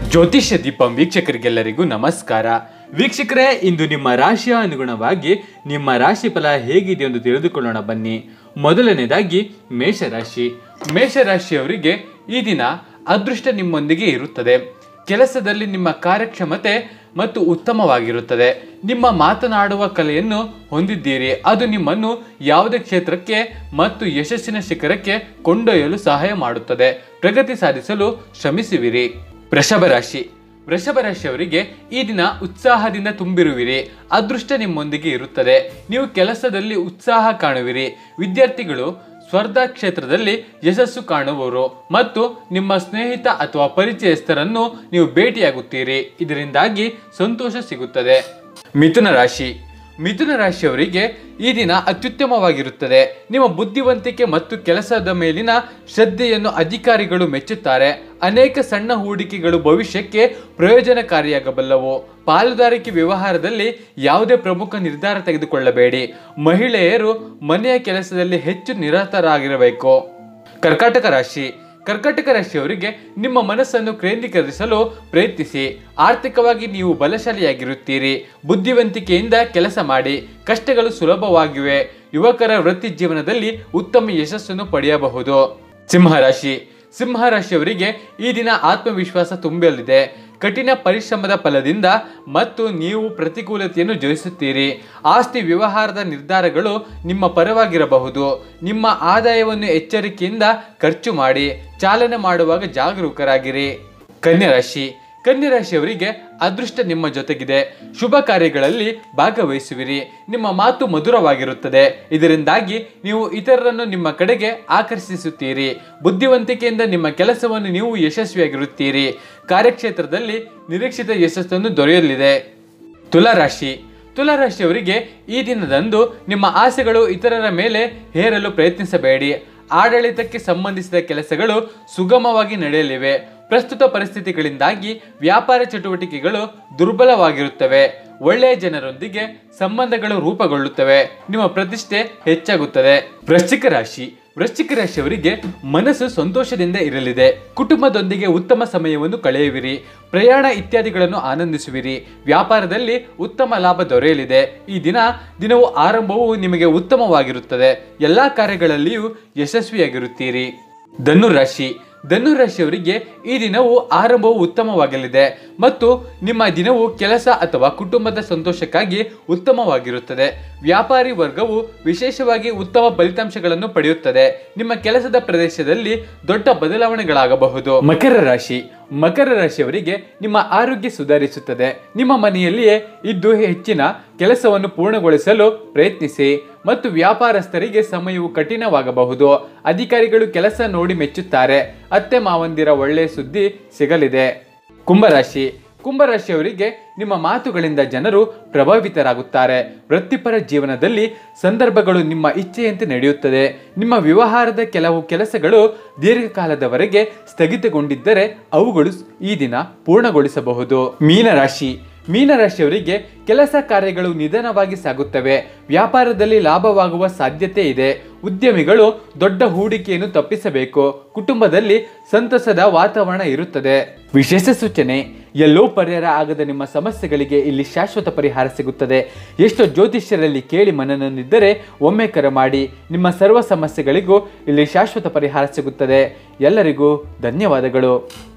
ಜ್ಯೋತಿಷ್ಯ ದೀಪಂ ವೀಕ್ಷಕರಿಗೆಲ್ಲರಿಗೂ ನಮಸ್ಕಾರ ವೀಕ್ಷಕರೇ ಇಂದು ನಿಮ್ಮ ರಾಶಿಯ ಅನುಗುಣವಾಗಿ ನಿಮ್ಮ ರಾಶಿ ಫಲ ಹೇಗಿದೆ ಎಂದು ತಿಳಿದುಕೊಳ್ಳೋಣ ಬನ್ನಿ ಮೊದಲನೇದಾಗಿ ಮೇಷರಾಶಿ ಮೇಷರಾಶಿಯವರಿಗೆ ಈ ದಿನ ಅದೃಷ್ಟ ನಿಮ್ಮೊಂದಿಗೆ ಇರುತ್ತದೆ ಕೆಲಸದಲ್ಲಿ ನಿಮ್ಮ ಕಾರ್ಯಕ್ಷಮತೆ ಮತ್ತು ಉತ್ತಮವಾಗಿರುತ್ತದೆ ನಿಮ್ಮ ಮಾತನಾಡುವ ಕಲೆಯನ್ನು ಹೊಂದಿದ್ದೀರಿ ಅದು ನಿಮ್ಮನ್ನು ಯಾವುದೇ ಕ್ಷೇತ್ರಕ್ಕೆ ಮತ್ತು ಯಶಸ್ಸಿನ ಶಿಖರಕ್ಕೆ ಕೊಂಡೊಯ್ಯಲು ಸಹಾಯ ಮಾಡುತ್ತದೆ ಪ್ರಗತಿ ಸಾಧಿಸಲು ಶ್ರಮಿಸುವಿರಿ ವೃಷಭ ರಾಶಿ ವೃಷಭ ರಾಶಿಯವರಿಗೆ ಈ ದಿನ ಉತ್ಸಾಹದಿಂದ ತುಂಬಿರುವಿರಿ ಅದೃಷ್ಟ ನಿಮ್ಮೊಂದಿಗೆ ಇರುತ್ತದೆ ನೀವು ಕೆಲಸದಲ್ಲಿ ಉತ್ಸಾಹ ಕಾಣುವಿರಿ ವಿದ್ಯಾರ್ಥಿಗಳು ಸ್ಪರ್ಧಾ ಕ್ಷೇತ್ರದಲ್ಲಿ ಯಶಸ್ಸು ಕಾಣುವರು ಮತ್ತು ನಿಮ್ಮ ಸ್ನೇಹಿತ ಅಥವಾ ಪರಿಚಯಸ್ಥರನ್ನು ನೀವು ಭೇಟಿಯಾಗುತ್ತೀರಿ ಇದರಿಂದಾಗಿ ಸಂತೋಷ ಸಿಗುತ್ತದೆ ಮಿಥುನ ರಾಶಿ ಮಿಥುನ ರಾಶಿಯವರಿಗೆ ಈ ದಿನ ಅತ್ಯುತ್ತಮವಾಗಿರುತ್ತದೆ ನಿಮ್ಮ ಬುದ್ಧಿವಂತಿಕೆ ಮತ್ತು ಕೆಲಸದ ಮೇಲಿನ ಶ್ರದ್ಧೆಯನ್ನು ಅಧಿಕಾರಿಗಳು ಮೆಚ್ಚುತ್ತಾರೆ ಅನೇಕ ಸಣ್ಣ ಹೂಡಿಕೆಗಳು ಭವಿಷ್ಯಕ್ಕೆ ಪ್ರಯೋಜನಕಾರಿಯಾಗಬಲ್ಲವು ಪಾಲುದಾರಿಕೆ ವ್ಯವಹಾರದಲ್ಲಿ ಯಾವುದೇ ಪ್ರಮುಖ ನಿರ್ಧಾರ ತೆಗೆದುಕೊಳ್ಳಬೇಡಿ ಮಹಿಳೆಯರು ಮನೆಯ ಕೆಲಸದಲ್ಲಿ ಹೆಚ್ಚು ನಿರತರಾಗಿರಬೇಕು ಕರ್ಕಾಟಕ ರಾಶಿ ಕರ್ಕಾಟಕ ರಾಶಿಯವರಿಗೆ ನಿಮ್ಮ ಮನಸ್ಸನ್ನು ಕೇಂದ್ರೀಕರಿಸಲು ಪ್ರಯತ್ನಿಸಿ ಆರ್ಥಿಕವಾಗಿ ನೀವು ಬಲಶಾಲಿಯಾಗಿರುತ್ತೀರಿ ಬುದ್ಧಿವಂತಿಕೆಯಿಂದ ಕೆಲಸ ಮಾಡಿ ಕಷ್ಟಗಳು ಸುಲಭವಾಗಿವೆ ಯುವಕರ ವೃತ್ತಿ ಜೀವನದಲ್ಲಿ ಉತ್ತಮ ಯಶಸ್ಸನ್ನು ಪಡೆಯಬಹುದು ಸಿಂಹರಾಶಿ ಸಿಂಹರಾಶಿಯವರಿಗೆ ಈ ದಿನ ಆತ್ಮವಿಶ್ವಾಸ ತುಂಬಲಿದೆ ಕಠಿಣ ಪರಿಶ್ರಮದ ಫಲದಿಂದ ಮತ್ತು ನೀವು ಪ್ರತಿಕೂಲತೆಯನ್ನು ಜಯಿಸುತ್ತೀರಿ ಆಸ್ತಿ ವ್ಯವಹಾರದ ನಿರ್ಧಾರಗಳು ನಿಮ್ಮ ಪರವಾಗಿರಬಹುದು ನಿಮ್ಮ ಆದಾಯವನ್ನು ಎಚ್ಚರಿಕೆಯಿಂದ ಖರ್ಚು ಮಾಡಿ ಚಾಲನೆ ಮಾಡುವಾಗ ಜಾಗರೂಕರಾಗಿರಿ ಕನ್ಯಾ ರಾಶಿ ಕನ್ಯಾ ರಾಶಿಯವರಿಗೆ ಅದೃಷ್ಟ ನಿಮ್ಮ ಜೊತೆಗಿದೆ ಶುಭ ಕಾರ್ಯಗಳಲ್ಲಿ ಭಾಗವಹಿಸುವಿರಿ ನಿಮ್ಮ ಮಾತು ಮಧುರವಾಗಿರುತ್ತದೆ ಇದರಿಂದಾಗಿ ನೀವು ಇತರರನ್ನು ನಿಮ್ಮ ಕಡೆಗೆ ಆಕರ್ಷಿಸುತ್ತೀರಿ ಬುದ್ಧಿವಂತಿಕೆಯಿಂದ ನಿಮ್ಮ ಕೆಲಸವನ್ನು ನೀವು ಯಶಸ್ವಿಯಾಗಿರುತ್ತೀರಿ ಕಾರ್ಯಕ್ಷೇತ್ರದಲ್ಲಿ ನಿರೀಕ್ಷಿತ ಯಶಸ್ಸನ್ನು ದೊರೆಯಲಿದೆ ತುಲಾರಾಶಿ ತುಲಾರಾಶಿಯವರಿಗೆ ಈ ದಿನದಂದು ನಿಮ್ಮ ಆಸೆಗಳು ಇತರರ ಮೇಲೆ ಹೇರಲು ಪ್ರಯತ್ನಿಸಬೇಡಿ ಆಡಳಿತಕ್ಕೆ ಸಂಬಂಧಿಸಿದ ಕೆಲಸಗಳು ಸುಗಮವಾಗಿ ನಡೆಯಲಿವೆ ಪ್ರಸ್ತುತ ಪರಿಸ್ಥಿತಿಗಳಿಂದಾಗಿ ವ್ಯಾಪಾರ ಚಟುವಟಿಕೆಗಳು ದುರ್ಬಲವಾಗಿರುತ್ತವೆ ಒಳ್ಳೆಯ ಜನರೊಂದಿಗೆ ಸಂಬಂಧಗಳು ರೂಪುಗೊಳ್ಳುತ್ತವೆ ನಿಮ್ಮ ಪ್ರತಿಷ್ಠೆ ಹೆಚ್ಚಾಗುತ್ತದೆ ವೃಶ್ಚಿಕ ರಾಶಿ ವೃಶ್ಚಿಕ ರಾಶಿಯವರಿಗೆ ಮನಸ್ಸು ಸಂತೋಷದಿಂದ ಇರಲಿದೆ ಕುಟುಂಬದೊಂದಿಗೆ ಉತ್ತಮ ಸಮಯವನ್ನು ಕಳೆಯುವಿರಿ ಪ್ರಯಾಣ ಇತ್ಯಾದಿಗಳನ್ನು ಆನಂದಿಸುವಿರಿ ವ್ಯಾಪಾರದಲ್ಲಿ ಉತ್ತಮ ಲಾಭ ದೊರೆಯಲಿದೆ ಈ ದಿನ ದಿನವು ಆರಂಭವು ನಿಮಗೆ ಉತ್ತಮವಾಗಿರುತ್ತದೆ ಎಲ್ಲಾ ಕಾರ್ಯಗಳಲ್ಲಿಯೂ ಯಶಸ್ವಿಯಾಗಿರುತ್ತೀರಿ ಧನುರಾಶಿ ಧನುರಾಶಿಯವರಿಗೆ ಈ ದಿನವು ಆರಂಭವು ಉತ್ತಮವಾಗಲಿದೆ ಮತ್ತು ನಿಮ್ಮ ದಿನವು ಕೆಲಸ ಅಥವಾ ಕುಟುಂಬದ ಸಂತೋಷಕ್ಕಾಗಿ ಉತ್ತಮವಾಗಿರುತ್ತದೆ ವ್ಯಾಪಾರಿ ವರ್ಗವು ವಿಶೇಷವಾಗಿ ಉತ್ತಮ ಫಲಿತಾಂಶಗಳನ್ನು ಪಡೆಯುತ್ತದೆ ನಿಮ್ಮ ಕೆಲಸದ ಪ್ರದೇಶದಲ್ಲಿ ದೊಡ್ಡ ಬದಲಾವಣೆಗಳಾಗಬಹುದು ಮಕರ ರಾಶಿ ಮಕರ ರಾಶಿಯವರಿಗೆ ನಿಮ್ಮ ಆರೋಗ್ಯ ಸುಧಾರಿಸುತ್ತದೆ ನಿಮ್ಮ ಮನೆಯಲ್ಲಿಯೇ ಇದ್ದು ಹೆಚ್ಚಿನ ಕೆಲಸವನ್ನು ಪೂರ್ಣಗೊಳಿಸಲು ಪ್ರಯತ್ನಿಸಿ ಮತ್ತು ವ್ಯಾಪಾರಸ್ಥರಿಗೆ ಸಮಯವು ಕಠಿಣವಾಗಬಹುದು ಅಧಿಕಾರಿಗಳು ಕೆಲಸ ನೋಡಿ ಮೆಚ್ಚುತ್ತಾರೆ ಅತ್ತೆ ಮಾವಂದಿರ ಒಳ್ಳೆಯ ಸುದ್ದಿ ಸಿಗಲಿದೆ ಕುಂಭರಾಶಿ ಕುಂಭರಾಶಿಯವರಿಗೆ ನಿಮ್ಮ ಮಾತುಗಳಿಂದ ಜನರು ಪ್ರಭಾವಿತರಾಗುತ್ತಾರೆ ವೃತ್ತಿಪರ ಜೀವನದಲ್ಲಿ ಸಂದರ್ಭಗಳು ನಿಮ್ಮ ಇಚ್ಛೆಯಂತೆ ನಡೆಯುತ್ತದೆ ನಿಮ್ಮ ವ್ಯವಹಾರದ ಕೆಲವು ಕೆಲಸಗಳು ದೀರ್ಘಕಾಲದವರೆಗೆ ಸ್ಥಗಿತಗೊಂಡಿದ್ದರೆ ಅವುಗಳು ಈ ದಿನ ಪೂರ್ಣಗೊಳಿಸಬಹುದು ಮೀನರಾಶಿ ಮೀನರಾಶಿಯವರಿಗೆ ಕೆಲಸ ಕಾರ್ಯಗಳು ನಿಧಾನವಾಗಿ ಸಾಗುತ್ತವೆ ವ್ಯಾಪಾರದಲ್ಲಿ ಲಾಭವಾಗುವ ಸಾಧ್ಯತೆ ಇದೆ ಉದ್ಯಮಿಗಳು ದೊಡ್ಡ ಹೂಡಿಕೆಯನ್ನು ತಪ್ಪಿಸಬೇಕು ಕುಟುಂಬದಲ್ಲಿ ಸಂತಸದ ವಾತಾವರಣ ಇರುತ್ತದೆ ವಿಶೇಷ ಸೂಚನೆ ಎಲ್ಲೋ ಪರಿಹಾರ ಆಗದ ನಿಮ್ಮ ಸಮಸ್ಯೆಗಳಿಗೆ ಇಲ್ಲಿ ಶಾಶ್ವತ ಪರಿಹಾರ ಸಿಗುತ್ತದೆ ಎಷ್ಟೋ ಜ್ಯೋತಿಷ್ಯರಲ್ಲಿ ಕೇಳಿ ಮನನೊಂದಿದ್ದರೆ ಒಮ್ಮೆ ಕರೆ ಮಾಡಿ ನಿಮ್ಮ ಸರ್ವ ಸಮಸ್ಯೆಗಳಿಗೂ ಇಲ್ಲಿ ಶಾಶ್ವತ ಪರಿಹಾರ ಸಿಗುತ್ತದೆ ಎಲ್ಲರಿಗೂ ಧನ್ಯವಾದಗಳು